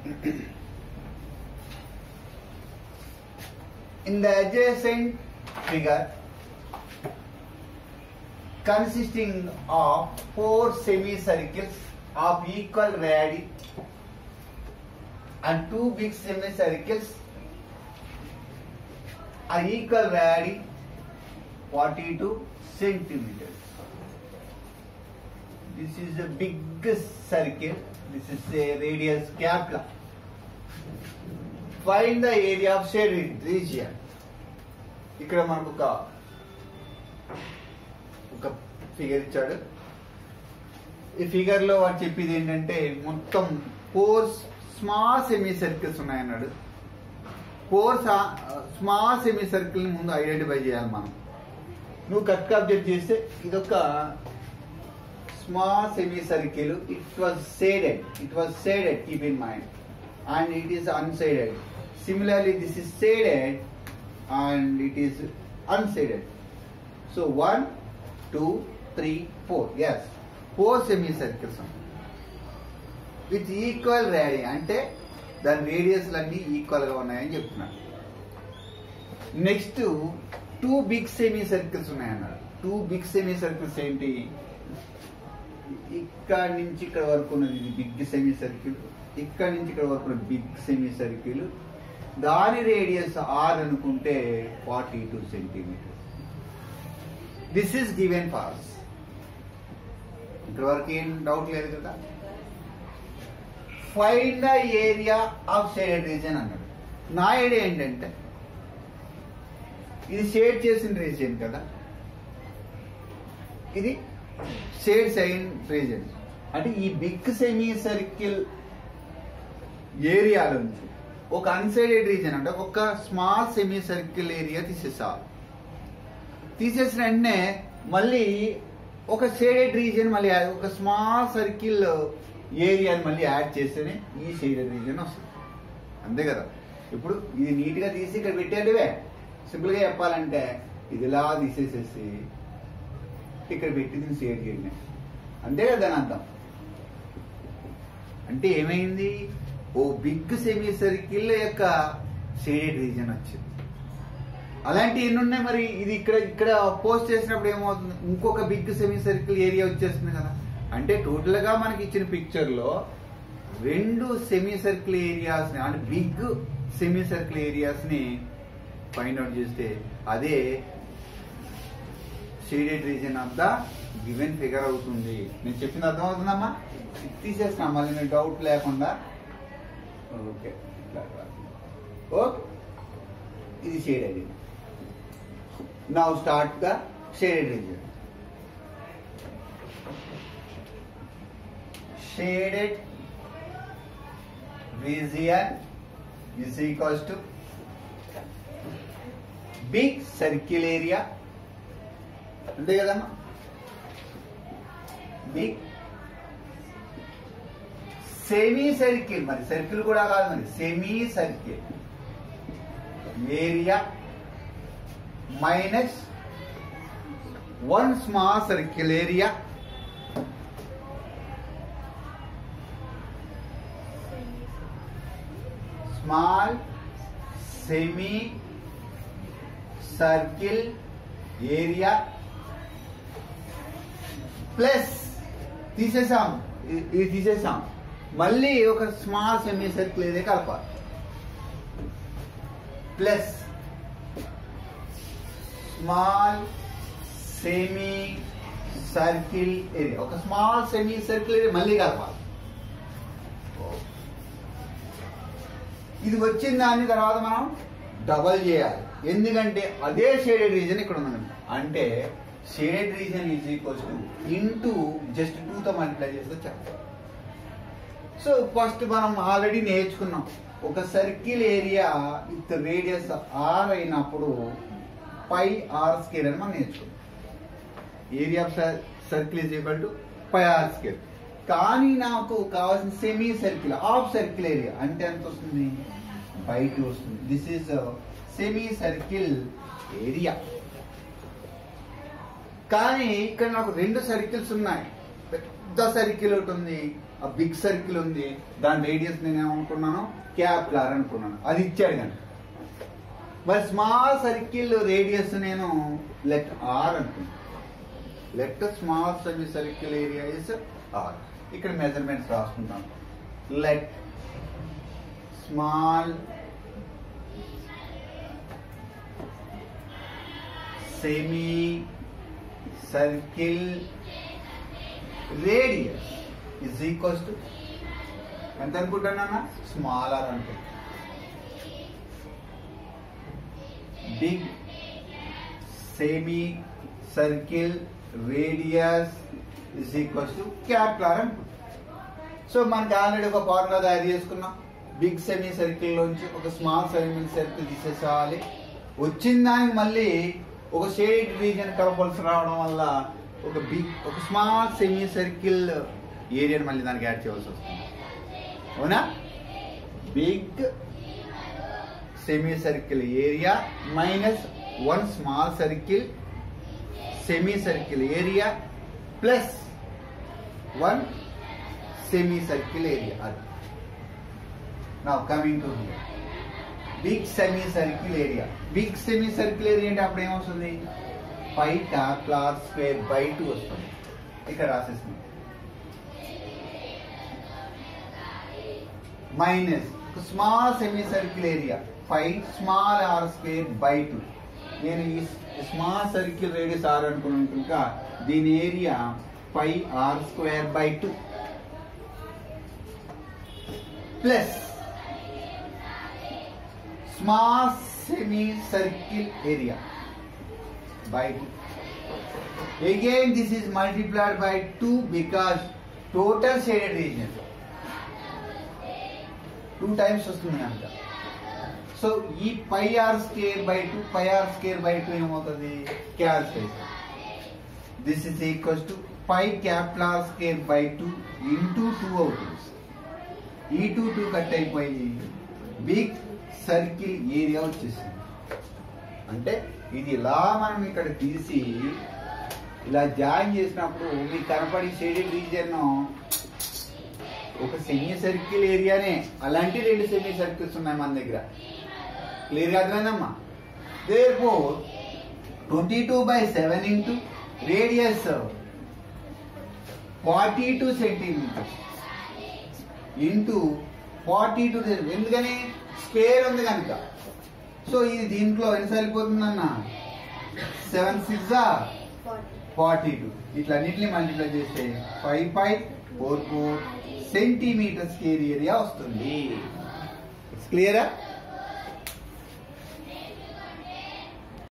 In the adjacent figure, consisting of four semicircles of equal radii and two big semicircles are equal radii 42 centimeters. This is the biggest circle. This is a radius capital. Find the area of shaded region. ఇక్కడ మనకు ఒక ఒక figure ఇచ్చాడు ఈ figure లో వాడు చెప్పేది ఏంటంటే మొత్తం ఫోర్ స్మాల్ సెమీ సర్కిల్స్ ఉన్నాయన్నాడు ఫోర్ స్మాల్ సెమీ సర్కిల్ ముందు ఐడెంటిఫై చేయాలి మనం నువ్వు కరెక్ట్ అబ్జెక్ట్ చేస్తే ఇదొక small semicircle it was shaded it was shaded keep in mind and it is unshaded similarly this is shaded and it is unshaded so one two three four yes four semicircles with equal radii అంటే దాని రేడియస్లు అన్ని equal గా ఉన్నాయని చెప్తున్నాడు next two big semi circles ఉన్నాయన్నాడు two big semi circles ఏంటి ఇక్కడ నుంచి ఇక్కడ వరకు ఉన్నది ఇది బిగ్ సెమీ సర్కిల్ ఇక్కడ నుంచి ఇక్కడ వరకు ఉన్నది బిగ్ సెమీ సర్కిల్ దాని రేడియస్ ఆర్ అనుకుంటే forty two centimetre this is given falls ఇక్కడ వరకు ఏం డౌట్ లేదు కదా find the area of shaded region అన్నాడు నా ఐడియా ఏంటంటే ఇది షేడ్ చేసిన రీజన్ కదా ఇది షేడ్ సైన్ రీజన్ అంటే ఈ బిగ్ సెమీ సర్కిల్ ఏరియా నుంచి ఒక అన్సైడెడ్ రీజన్ అంటే ఒక స్మాల్ సెమీ సర్కిల్ ఏరియా తీసేసాలి తీసేసిన వెంటనే మళ్ళీ ఒక షేడెడ్ రీజన్ మళ్ళీ యాడ్- ఒక స్మాల్ సర్కిల్ ఏరియాని మళ్ళీ యాడ్ చేస్తేనే ఈ షేడెడ్ రీజన్ వస్తుంది అంతే కదా ఇప్పుడు ఇది నీట్ గా తీసి ఇక్కడ పెట్టేటివే సింపుల్ గా చెప్పాలంటే ఇది ఇలా తీసేసేసి ఇక్కడ పెట్టి దీన్ని షేర్ చేయండి అంతే కదా దాని అర్థం అంటే ఏమైంది ఓ బిగ్ సెమీ సర్కిల్ యొక్క షేడెడ్ రీజన్ వచ్చింది అలాంటి ఎన్ని ఉన్నాయి మరి ఇది ఇక్కడ ఇక్కడ పోస్ట్ చేసినప్పుడు ఏమవుతుంది ఇంకొక బిగ్ సెమీ సర్కిల్ ఏరియా వచ్చేస్తుంది కదా అంటే టోటల్ గా మనకి ఇచ్చిన పిక్చర్ లో రెండు సెమీ సర్కిల్ ఏరియాస్ ని అంటే బిగ్ సెమీ సర్కిల్ ఏరియాస్ ని ఫైండ్ అవుట్ చేస్తే అదే shaded region of the given figure అవుతుంది నేను చెప్పింది అర్థమవుతుందమ్మా ఇది తీసేస్తున్నా మళ్ళీ నేను డౌట్ లేకుండా ఓకే ఓకే ఇది shaded now start the shaded region shaded region is equals to big circle area అంతే కదమ్మా బిగ్ సెమీ సర్కిల్ మరి సర్కిల్ కూడా కాదు మరి semi circle area minus one small circle area small semi circle area plus తీసేసాం ఇ- ఇది తీసేసాం మళ్ళీ ఒక స్మాల్ సెమీ సర్కిల్ ఏరియా కలపాలి plus small semi circle area ఒక స్మాల్ సెమీ సర్కిల్ ఏరియా మళ్ళీ కలపాలి ఇది వచ్చిన దాని తర్వాత మనం డబల్ చేయాలి ఎందుకంటే అదే షేడెడ్ రీజన్ ఇక్కడ ఉంది అంటే shaded region is equals to into just two తో మల్టిప్లై చేస్తే చాలు సో ఫస్ట్ మనం ఆల్రెడీ నేర్చుకున్నాం ఒక circle area with radius R అయినప్పుడు పై ఆర్ స్కేర్ అని మనం నేర్చుకున్నాం area of circle is equal to pi R square కానీ నాకు కావాల్సిన semi circle half circle area అంటే ఎంత వస్తుంది బయట వస్తుంది this is semi circle area కానీ ఇక్కడ నాకు రెండు సర్కిల్స్ ఉన్నాయి పెద్ద సర్కిల్ ఒకటి ఉంది ఆ బిగ్ సర్కిల్ ఉంది దాని రేడియస్ నేను ఏమనుకున్నాను క్యాప్లార్ అనుకున్నాను అది ఇచ్చాడు కానీ మరి స్మాల్ సర్కిల్ రేడియస్ నేను లెట్ ఆర్ అనుకున్నాను let small semi circle area is R ఇక్కడ మెజర్మెంట్స్ రాసుకుంటాం let small semi circle radius is equals to ఎంత అనుకుంటున్నా స్మాల్ ఆర్ అనుకుంటా big semi circle radius is equals to capital అనుకుంటా so మనకి already ఒక ఫార్ములా తయారు చేసుకున్నాం బిగ్ సెమీ సర్కిల్ లోంచి ఒక స్మాల్ సెమీ సర్కిల్ తీసేసేయాలి వచ్చిన దానికి మళ్ళీ ఒక షేడ్ రీజన్ కలపాల్సి రావడం వల్ల ఒక బిగ్ ఒక స్మాల్ సెమీ సర్కిల్ ఏరియాని మళ్ళీ దానికి యాడ్ చేయవలసి వస్తుంది అవునా big semi circle area minus one small circle semi circle area plus one semi circle area అది నా coming to here big semi circle area big semi circle area అంటే అప్పుడు ఏమొస్తుంది pi class square by two వస్తుంది ఇక్కడ రాసేస్తుంది minus small semi circle area pi small R square by two నేను ఈ స్మాల్ సర్కిల్ రేడియస్ ఆర్ అనుకున్నాను కనుక దీని area pi R square by two plus small semicircle area by 2. Again this is multiplied by 2 because total shaded region 2 times వస్తుంది కనుక so ఈ pi R square by two pi R square by two ఏమవుతుంది క్యాల్ స్పేస్ this is equals to pi capital R square by two into two అవుతుంది ఈ two two cut అయిపోయి big circle area వచ్చేసింది అంటే ఇది ఇలా మనం ఇక్కడ తీసి ఇలా జాయిన్ చేసినప్పుడు మీకు కనపడి షేడెడ్ రీజియన్ ఒక సెమీ సర్కిల్ ఏరియానే అలాంటి రెండు సెమీ సర్కిల్స్ ఉన్నాయి మన దగ్గర క్లియర్గా అర్థమైందమ్మా there four twenty two by seven into radius forty two centimetres into forty two ఎందుకని స్క్వేర్ ఉంది కనుక సో ఇది దీంట్లో ఎన్ని సరిపోతుందన్న సెవెన్ సిక్స్ ఫార్టీ టూ ఇట్లా అన్నింటినీ మల్టిప్లై చేస్తే five five four four centimetre square area వస్తుంది క్లియరా